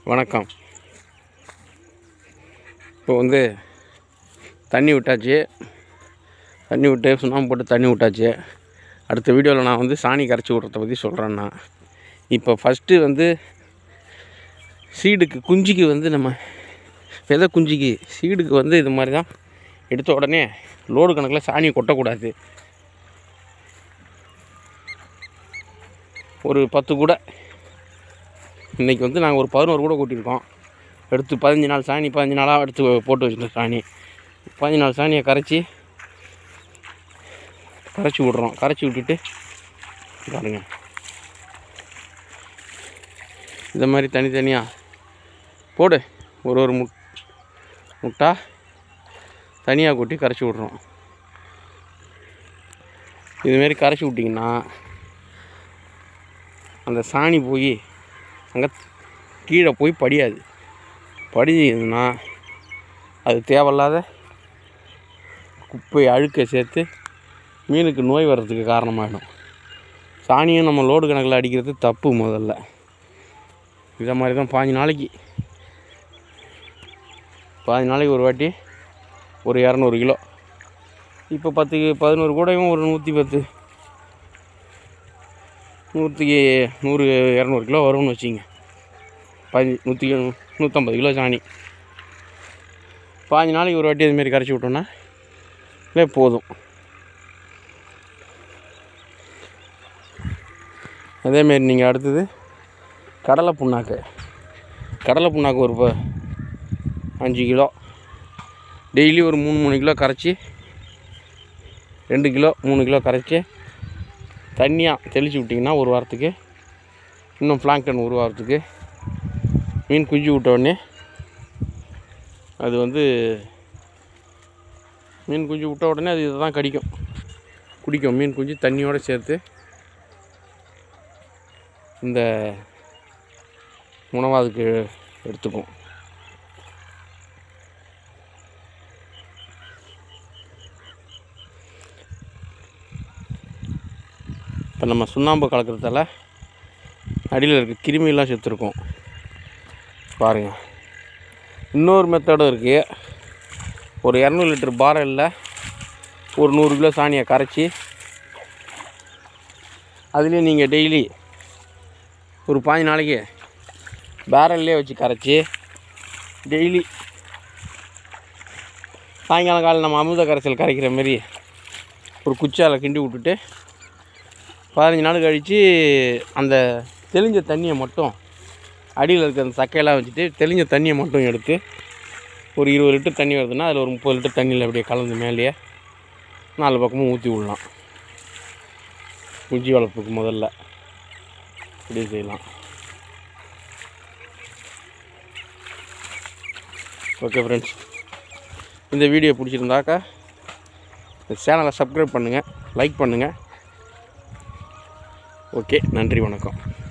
வணக்கம் இப்போ வந்து தண்ணி விட்டாச்சு தண்ணி விட்டு சுண்ணாம்பு போட்டு தண்ணி விட்டாச்சு அடுத்த வீடியோவில் நான் வந்து சாணி கரைச்சி விட்றத பற்றி சொல்கிறேன்னா இப்போ ஃபஸ்ட்டு வந்து சீடுக்கு குஞ்சிக்கு வந்து நம்ம விதை குஞ்சிக்கு சீடுக்கு வந்து இது மாதிரி தான் எடுத்த உடனே லோடு கணக்கில் சாணியை கொட்டக்கூடாது ஒரு பத்து கூட இன்றைக்கி வந்து நாங்கள் ஒரு பதினோரு கூட கூட்டியிருக்கோம் எடுத்து பதினஞ்சு நாள் சாணி பதினஞ்சு நாளாக எடுத்து போட்டு வச்சுருந்தோம் சாணி பதினஞ்சு நாள் சாணியை கரைச்சி கரைச்சி விட்றோம் கரைச்சி விட்டுட்டு பாருங்க இந்த மாதிரி தனித்தனியாக போடு ஒரு ஒரு முட் முட்டா தனியாக கொட்டி கரைச்சி விட்றோம் இதுமாரி கரைச்சி விட்டிங்கன்னா அந்த சாணி போய் அங்கே கீழே போய் படியாது படிஞ்சதுன்னா அது தேவையில்லாத குப்பை அழுக்கை சேர்த்து மீனுக்கு நோய் வர்றதுக்கு காரணமாகிடும் சாணியும் நம்ம லோடு கணக்கில் அடிக்கிறது தப்பு முதல்ல இதை மாதிரி தான் பாஞ்சு நாளைக்கு பாஞ்சு நாளைக்கு ஒரு வாட்டி ஒரு இரநூறு கிலோ இப்போ பத்து பதினோரு கூடையும் ஒரு நூற்றி பத்து நூற்றுக்கு நூறு இரநூறு கிலோ வரும்னு வச்சிங்க பாஞ்சு நூற்றி நூற்றம்பது கிலோ சாணி பாஞ்சு நாளைக்கு ஒரு வாட்டி இதுமாரி கரைச்சி விட்டோன்னா வே போதும் அதேமாரி நீங்கள் அடுத்தது கடலை புண்ணாக்கு கடலை புண்ணாக்கு ஒரு ப- அஞ்சு கிலோ டெய்லி ஒரு மூணு மூணு கிலோ கரைச்சி ரெண்டு கிலோ மூணு கிலோ கரைச்சி தண்ணியாக தெளித்து விட்டிங்கன்னா ஒரு வாரத்துக்கு இன்னும் பிளாங்டன் உருவாகிறதுக்கு மீன் குஞ்சு விட்ட உடனே அது வந்து மீன் குஞ்சு விட்ட உடனே அது இதை தான் கடிக்கும் குடிக்கும் மீன் குஞ்சு தண்ணியோடு சேர்த்து இந்த உணவை அதுக்கு எடுத்துக்கும் இப்போ நம்ம சுண்ணாம்பு கலக்கிறதால அடியில் இருக்க கிருமியெல்லாம் செத்துருக்கும் பாருங்கள் இன்னொரு மெத்தடும் இருக்குது ஒரு இரநூறு லிட்டர் பாரலில் ஒரு நூறு கிலோ சாணியை கரைச்சி அதுலேயே நீங்கள் டெய்லி ஒரு பாஞ்சு நாளைக்கு பேரல்லே வச்சு கரைச்சி டெய்லி சாயங்காலம் காலையில் நம்ம அமிர்த கரைசல் கரைக்கிற மாரி ஒரு குச்சால கிண்டி விட்டுட்டு பதினஞ்சு நாள் கழித்து அந்த தெளிஞ்ச தண்ணியை மட்டும் அடியில் இருக்க அந்த சக்கையெல்லாம் வச்சுட்டு தெளிஞ்ச தண்ணியை மட்டும் எடுத்து ஒரு இருபது லிட்டர் தண்ணி வருதுன்னா அதில் ஒரு முப்பது லிட்டர் தண்ணியில் அப்படியே கலந்து மேலேயே நாலு பக்கமும் ஊற்றி விடலாம் குஞ்சு வளர்ப்புக்கு முதல்ல இப்படி செய்யலாம் ஓகே ஃப்ரெண்ட்ஸ் இந்த வீடியோ பிடிச்சிருந்தாக்கா இந்த சேனலை சப்ஸ்கிரைப் பண்ணுங்கள் லைக் பண்ணுங்கள் ஓகே நன்றி வணக்கம்